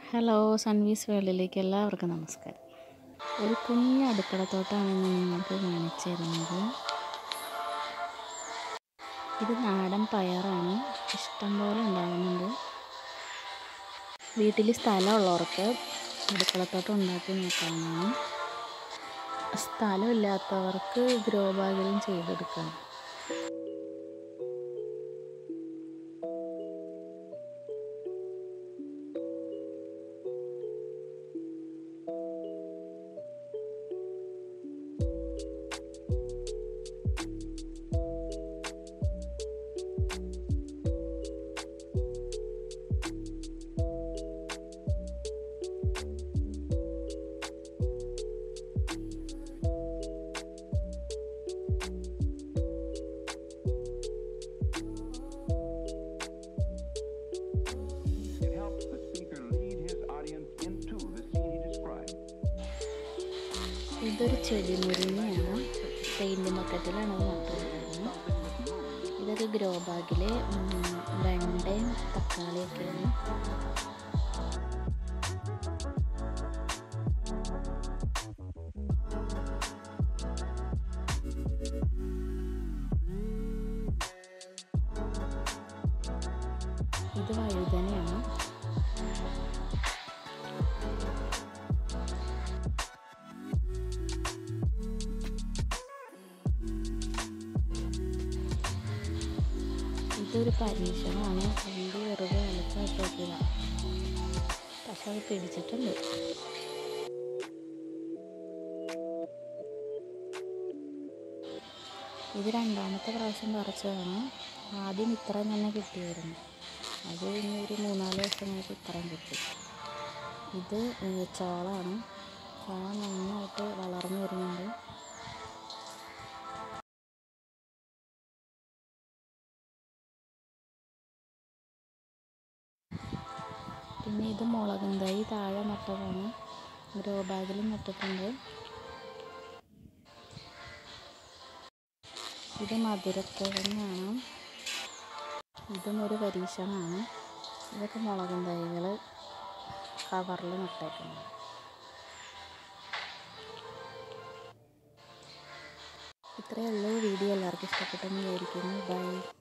Hello സൺവീസ് വേൾഡിലേക്ക് എല്ലാവർക്കും നമസ്കാരം ഒരു കുഞ്ഞ് അടുക്കളത്തോട്ടമാണ് ഇന്ന് നിങ്ങൾക്ക് കാണിച്ചു തരുന്നത് ഇത് നാടൻ പയറാണ് ഇഷ്ടം പോലെ ഉണ്ടാകുന്നുണ്ട് വീട്ടിൽ സ്ഥലമുള്ളവർക്ക് അടുക്കളത്തോട്ടം ഉണ്ടാക്കി നോക്കാവുന്നതാണ് സ്ഥലമില്ലാത്തവർക്ക് ഗ്രോ ബാഗിലും ചെയ്തെടുക്കാം It helps the speaker lead his audience into the scene he describes. ഇതൊരു ചെടി മുരിങ്ങയാണ് പെയിൻറ് ബക്കറ്റിലാണ് ഇത് നട്ടുകൊണ്ടിരിക്കുന്നത് ഇതൊരു ഗ്രോ ബാഗിൽ വെണ്ടയും തക്കാളിയൊക്കെയാണ് ഇത് വഴുതനയാണ് ഇതൊരു പരീക്ഷണമാണ് രണ്ട് വെറുതെ വെളുത്ത് നോക്കിയതാണ് പക്ഷെ അത് പിടിച്ചിട്ടുണ്ട് ഇത് രണ്ടാമത്തെ പ്രാവശ്യം പറിച്ചതാണ് ആദ്യം ഇത്രയും തന്നെ കിട്ടിയായിരുന്നു അത് ഇനി ഒരു മൂന്നാല് ദിവസം കഴിഞ്ഞിട്ട് ഇത്രയും കിട്ടി ഇത് ഏഹ്, ചോളമാണ് ചോള നന്നായിട്ട് വളർന്നു വരുന്നുണ്ട് പിന്നെ ഇത് മുളകും തൈ താഴെ നട്ടതാണ് ഗ്രോ ബാഗിൽ നട്ടിട്ടുണ്ട് ഇത് മധുരക്കിഴങ്ങാണ് ഇതും ഒരു പരീക്ഷണമാണ് ഇതൊക്കെ മുളകും തൈകൾ കവറിൽ നട്ടേക്കുന്നത് ഇത്രയേ ഉള്ളൂ വീഡിയോ എല്ലാവർക്കും ഇഷ്ടപ്പെട്ടെന്ന് വിചാരിക്കുന്നു ബൈ